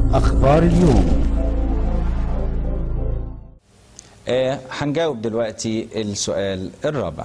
أخبار اليوم آه، هنجاوب دلوقتي السؤال الرابع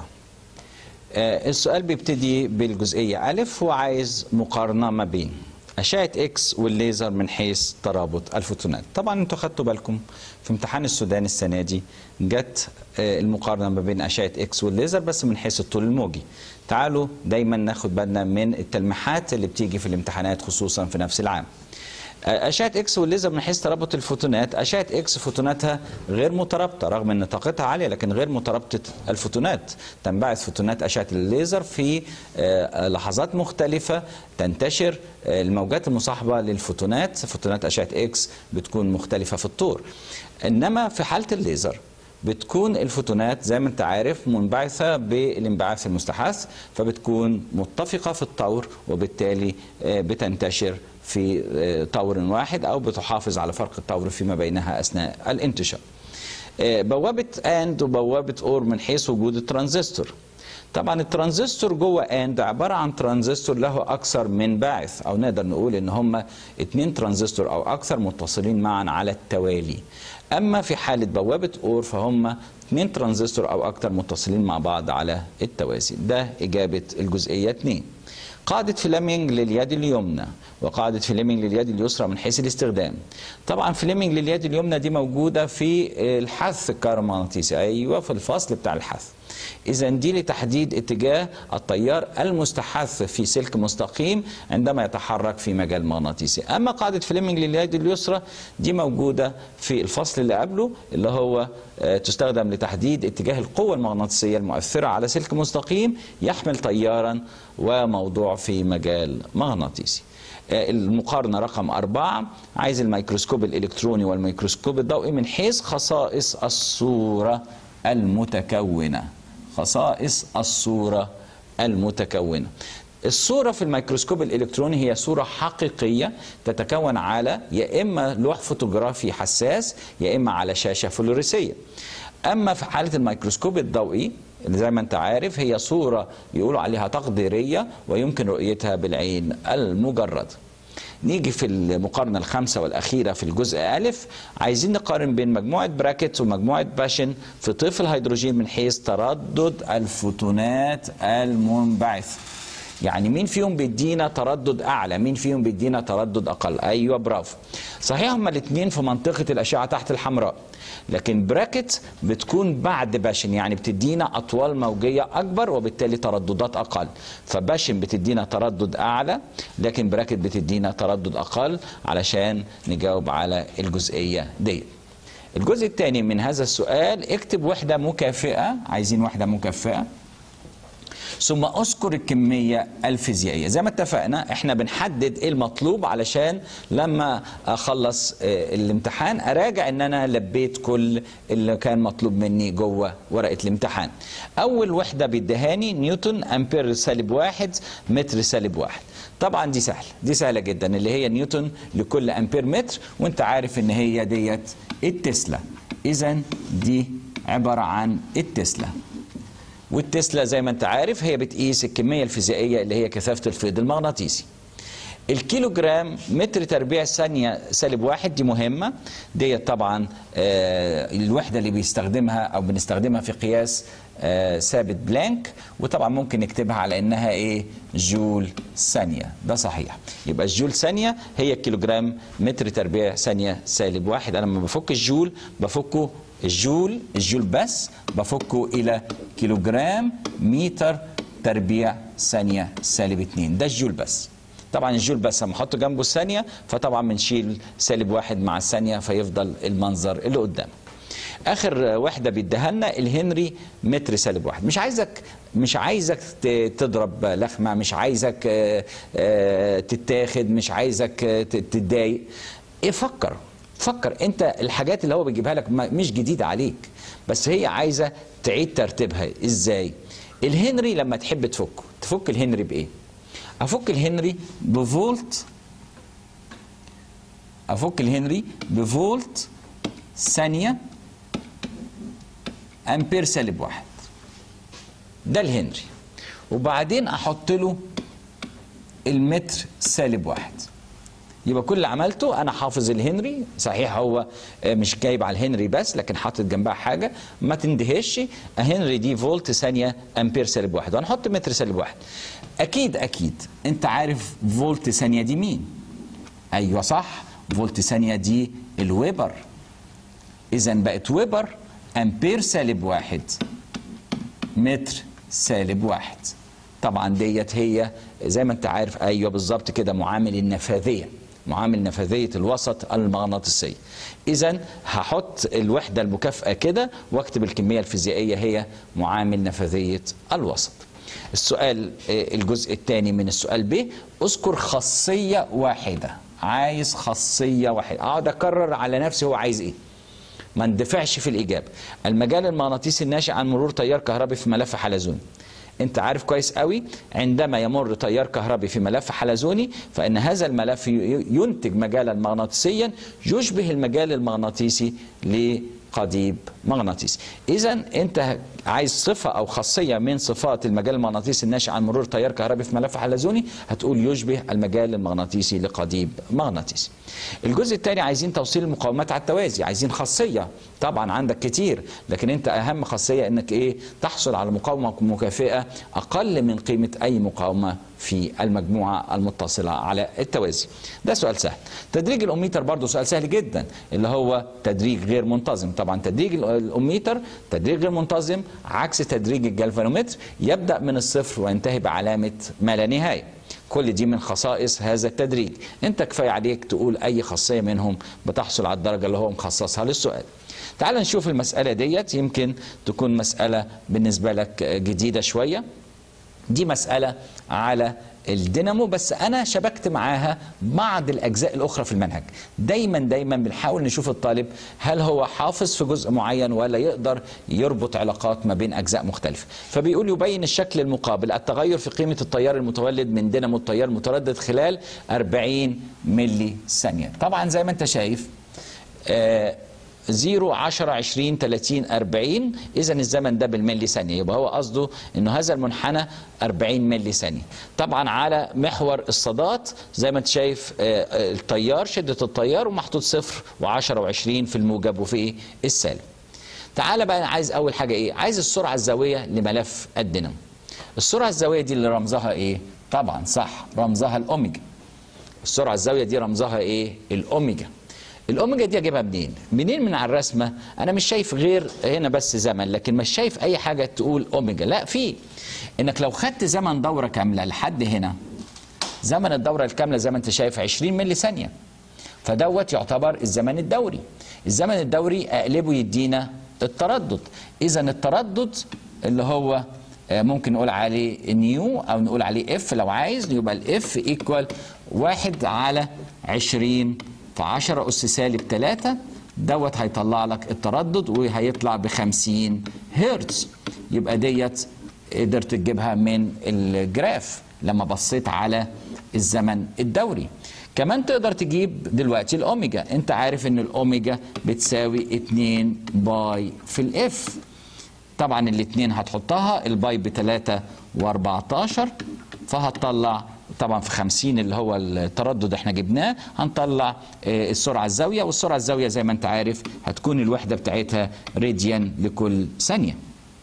آه، السؤال بيبتدي بالجزئية ألف وعايز مقارنة ما بين أشعة إكس والليزر من حيث ترابط الفوتونات طبعا انتوا خدتوا بالكم في امتحان السودان السنة دي جت آه، المقارنة ما بين أشعة إكس والليزر بس من حيث الطول الموجي تعالوا دايما ناخد بالنا من التلميحات اللي بتيجي في الامتحانات خصوصا في نفس العام أشعة إكس والليزر من حيث ترابط الفوتونات أشعة إكس فوتوناتها غير مترابطة رغم أن طاقتها عالية لكن غير مترابطة الفوتونات تنبعث فوتونات أشعة الليزر في آه، لحظات مختلفة تنتشر آه، الموجات المصاحبة للفوتونات فوتونات أشعة إكس بتكون مختلفة في الطور إنما في حالة الليزر بتكون الفوتونات زي ما انت عارف منبعثة بالانبعاث المستحث فبتكون متفقة في الطور وبالتالي آه، بتنتشر في آه، طور واحد أو بتحافظ على فرق الطور فيما بينها أثناء الانتشار آه، بوابة اند وبوابة اور من حيث وجود الترانزستور طبعا الترانزستور جوه اند عباره عن ترانزستور له اكثر من باعث او نقدر نقول ان هم اتنين ترانزستور او اكثر متصلين معا على التوالي اما في حاله بوابه اور فهم اتنين ترانزستور او اكثر متصلين مع بعض على التوازي ده اجابه الجزئيه 2 قاعدة فليمنج لليد اليمنى وقاعدة فليمنج لليد اليسرى من حيث الاستخدام طبعا فليمنج لليد اليمنى دي موجودة في الحث الكهرومغناطيسي أيوة في الفصل بتاع الحث إذا دي لتحديد اتجاه التيار المستحث في سلك مستقيم عندما يتحرك في مجال مغناطيسي أما قاعدة فليمنج لليد اليسرى دي موجودة في الفصل اللي قبله اللي هو آه، تستخدم لتحديد اتجاه القوة المغناطيسية المؤثرة على سلك مستقيم يحمل تيارا وموضوع في مجال مغناطيسي آه، المقارنة رقم أربعة عايز الميكروسكوب الإلكتروني والميكروسكوب الضوئي من حيث خصائص الصورة المتكونة خصائص الصورة المتكونة الصورة في الميكروسكوب الإلكتروني هي صورة حقيقية تتكون على يا إما لوح فوتوغرافي حساس يا إما على شاشة فلوريسية أما في حالة الميكروسكوب الضوئي اللي زي ما انت عارف هي صورة يقولوا عليها تقديرية ويمكن رؤيتها بالعين المجردة نيجي في المقارنة الخامسة والأخيرة في الجزء ألف عايزين نقارن بين مجموعة براكت ومجموعة باشن في طيف الهيدروجين من حيث تردد الفوتونات المنبعثة يعني مين فيهم بيدينا تردد اعلى مين فيهم بيدينا تردد اقل ايوه برافو صحيح هما الاثنين في منطقه الاشعه تحت الحمراء لكن براكت بتكون بعد باشن يعني بتدينا اطوال موجيه اكبر وبالتالي ترددات اقل فباشن بتدينا تردد اعلى لكن براكت بتدينا تردد اقل علشان نجاوب على الجزئيه دي الجزء الثاني من هذا السؤال اكتب وحده مكافئه عايزين وحده مكافئه ثم اذكر الكميه الفيزيائيه زي ما اتفقنا احنا بنحدد ايه المطلوب علشان لما اخلص آه، الامتحان اراجع ان انا لبيت كل اللي كان مطلوب مني جوه ورقه الامتحان اول وحده بيدهاني نيوتن امبير سالب واحد متر سالب واحد طبعا دي سهله دي سهله جدا اللي هي نيوتن لكل امبير متر وانت عارف ان هي ديت التسلا اذا دي عباره عن التسلا والتسلا زي ما انت عارف هي بتقيس الكمية الفيزيائية اللي هي كثافة الفيض المغناطيسي الكيلو جرام متر تربيع ثانية سالب واحد دي مهمة دي طبعا آه الوحدة اللي بيستخدمها أو بنستخدمها في قياس آه ثابت بلانك وطبعا ممكن نكتبها على إنها إيه جول ثانية ده صحيح يبقى الجول ثانية هي الكيلو جرام متر تربيع ثانية سالب واحد أنا لما بفك الجول بفكه الجول الجول بس بفكه الى كيلوجرام متر تربيع ثانيه سالب 2 ده الجول بس طبعا الجول بس لما احط جنبه الثانيه فطبعا بنشيل سالب واحد مع الثانيه فيفضل المنظر اللي قدام اخر وحده بيديها لنا الهنري متر سالب واحد مش عايزك مش عايزك ت- تضرب لخمه مش عايزك آه، آه، تتاخد مش عايزك آه، ت- تتضايق ايه فكر فكر انت الحاجات اللي هو بيجيبها لك ما- مش جديده عليك بس هي عايزه تعيد ترتيبها ازاي الهنري لما تحب تفكه تفك الهنري بايه افك الهنري بفولت افك الهنري بفولت ثانيه امبير سالب واحد ده الهنري وبعدين احط له المتر سالب واحد يبقى كل اللي عملته انا حافظ الهنري صحيح هو آه، مش جايب على الهنري بس لكن حاطط جنبها حاجه ما تندهش هنري دي فولت ثانيه امبير سالب واحد وهنحط متر سالب واحد اكيد اكيد انت عارف فولت ثانيه دي مين ايوه صح فولت ثانيه دي الويبر اذا بقت ويبر امبير سالب واحد متر سالب واحد طبعا ديت هي زي ما انت عارف ايوه بالظبط كده معامل النفاذيه معامل نفاذيه الوسط المغناطيسيه اذا هحط الوحده المكافئه كده واكتب الكميه الفيزيائيه هي معامل نفاذيه الوسط السؤال آه، الجزء الثاني من السؤال ب اذكر خاصيه واحده عايز خاصيه واحده اقعد اكرر على نفسي هو عايز ايه ما اندفعش في الإجابة المجال المغناطيسي الناشئ عن مرور تيار كهربي في ملف حلزوني انت عارف كويس قوي عندما يمر تيار كهربي في ملف حلزوني فان هذا الملف ي- ينتج مجالا مغناطيسيا يشبه المجال المغناطيسي لقضيب مغناطيسي اذا انت عايز صفه او خاصيه من صفات المجال المغناطيسي الناشئ عن مرور تيار كهربي في ملف حلزوني هتقول يشبه المجال المغناطيسي لقضيب مغناطيسي الجزء الثاني عايزين توصيل المقاومات على التوازي عايزين خاصيه طبعا عندك كتير لكن انت اهم خاصيه انك ايه تحصل على مقاومه مكافئه اقل من قيمه اي مقاومه في المجموعه المتصله على التوازي ده سؤال سهل تدريج الاميتر برضه سؤال سهل جدا اللي هو تدريج غير منتظم طبعا تدريج الاميتر تدريج غير منتظم عكس تدريج الجلفانومتر يبدا من الصفر وينتهي بعلامه ما لا نهايه كل دي من خصائص هذا التدريج انت كفايه عليك تقول اي خاصيه منهم بتحصل على الدرجه اللي هو مخصصها للسؤال تعال نشوف المساله ديت يمكن تكون مساله بالنسبه لك جديده شويه دي مسألة على الدينامو بس أنا شبكت معاها بعض الأجزاء الأخرى في المنهج دايما دايما بنحاول نشوف الطالب هل هو حافظ في جزء معين ولا يقدر يربط علاقات ما بين أجزاء مختلفة فبيقول يبين الشكل المقابل التغير في قيمة التيار المتولد من دينامو التيار المتردد خلال 40 ملي ثانية طبعا زي ما انت شايف آه 0 10 20 30 40 اذا الزمن ده بالملي ثانيه يبقى هو قصده انه هذا المنحنى 40 ملي ثانيه طبعا على محور الصادات زي ما انت شايف آه، آه، التيار شده التيار ومحطوط صفر و10 و20 في الموجب وفي إيه؟ السالب تعالى بقى أنا عايز اول حاجه ايه عايز السرعه الزاويه لملف الدينامو السرعه الزاويه دي اللي رمزها ايه طبعا صح رمزها الاوميجا السرعه الزاويه دي رمزها ايه الاوميجا الاوميجا دي اجيبها منين منين من على الرسمه انا مش شايف غير هنا بس زمن لكن مش شايف اي حاجه تقول اوميجا لا في انك لو خدت زمن دوره كامله لحد هنا زمن الدوره الكامله زي ما انت شايف 20 ملي ثانيه فدوت يعتبر الزمن الدوري الزمن الدوري اقلبه يدينا التردد اذا التردد اللي هو آه، ممكن نقول عليه نيو او نقول عليه اف لو عايز يبقى الاف ايكوال واحد على 20 في 10 اس سالب 3 دوت هيطلع لك التردد وهيطلع ب 50 هرتز يبقى ديت قدرت تجيبها من الجراف لما بصيت على الزمن الدوري كمان تقدر تجيب دلوقتي الاوميجا انت عارف ان الاوميجا بتساوي 2 باي في الاف طبعا الاثنين هتحطها الباي ب 3 و14 فهتطلع طبعا في 50 اللي هو التردد احنا جبناه هنطلع آه، السرعه الزاويه والسرعه الزاويه زي ما انت عارف هتكون الوحده بتاعتها راديان لكل ثانيه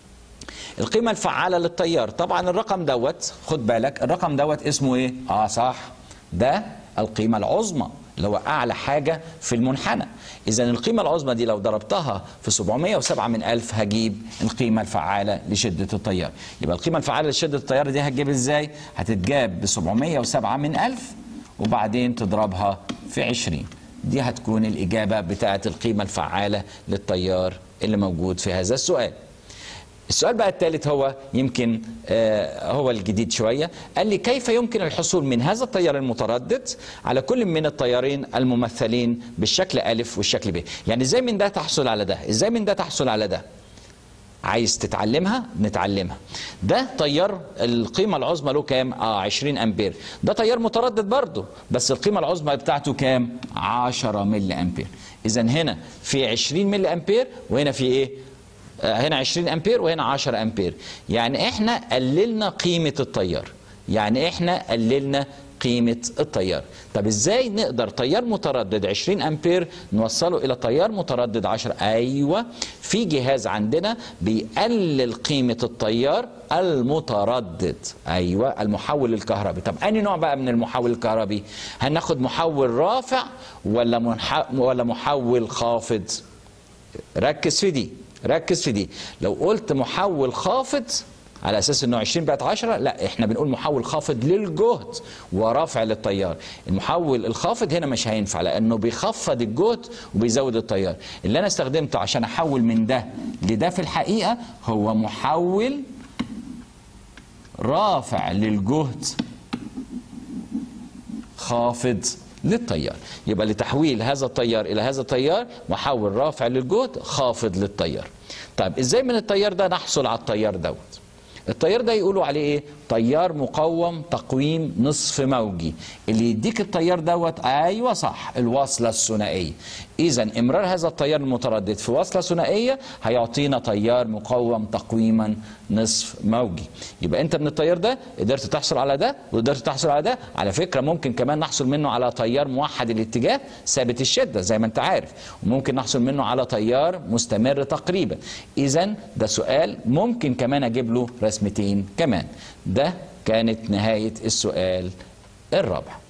القيمة الفعالة للتيار طبعا الرقم دوت خد بالك الرقم دوت اسمه ايه اه صح ده القيمة العظمى اللي هو اعلى حاجة في المنحنى اذا القيمة العظمى دي لو ضربتها في 707 من ألف هجيب القيمة الفعالة لشدة التيار يبقى القيمة الفعالة لشدة التيار دي هتجيب ازاي هتتجاب ب 707 من ألف وبعدين تضربها في 20 دي هتكون الإجابة بتاعة القيمة الفعالة للتيار اللي موجود في هذا السؤال السؤال بقى الثالث هو يمكن آه هو الجديد شوية قال لي كيف يمكن الحصول من هذا التيار المتردد على كل من التيارين الممثلين بالشكل ألف والشكل ب يعني ازاي من ده تحصل على ده ازاي من ده تحصل على ده عايز تتعلمها نتعلمها ده تيار القيمة العظمى له كام اه 20 امبير ده تيار متردد برضه بس القيمة العظمى بتاعته كام 10 ملي امبير اذا هنا في 20 ملي امبير وهنا في ايه آه، هنا 20 امبير وهنا 10 امبير يعني احنا قللنا قيمة التيار يعني احنا قللنا قيمة التيار طب ازاي نقدر تيار متردد 20 امبير نوصله الى تيار متردد 10 ايوه في جهاز عندنا بيقلل قيمة التيار المتردد ايوه المحول الكهربي طب انهي نوع بقى من المحول الكهربي هناخد محول رافع ولا منح... ولا محول خافض ركز في دي ركز في دي لو قلت محول خافض على اساس انه 20 بقت 10 لا احنا بنقول محول خافض للجهد ورافع للتيار المحول الخافض هنا مش هينفع لانه بيخفض الجهد وبيزود التيار اللي انا استخدمته عشان احول من ده لده في الحقيقه هو محول رافع للجهد خافض للتيار يبقى لتحويل هذا التيار الى هذا التيار محول رافع للجهد خافض للتيار طيب ازاي من التيار ده نحصل على التيار دوت التيار ده يقولوا عليه ايه تيار مقوم تقويم نصف موجي اللي يديك التيار دوت ايوه صح الوصله الثنائيه اذا امرار هذا التيار المتردد في وصله ثنائيه هيعطينا تيار مقوم تقويما نصف موجي يبقى انت من التيار ده قدرت تحصل على ده وقدرت تحصل على ده على فكره ممكن كمان نحصل منه على تيار موحد الاتجاه ثابت الشده زي ما انت عارف وممكن نحصل منه على تيار مستمر تقريبا اذا ده سؤال ممكن كمان اجيب له رسمتين كمان ده كانت نهايه السؤال الرابع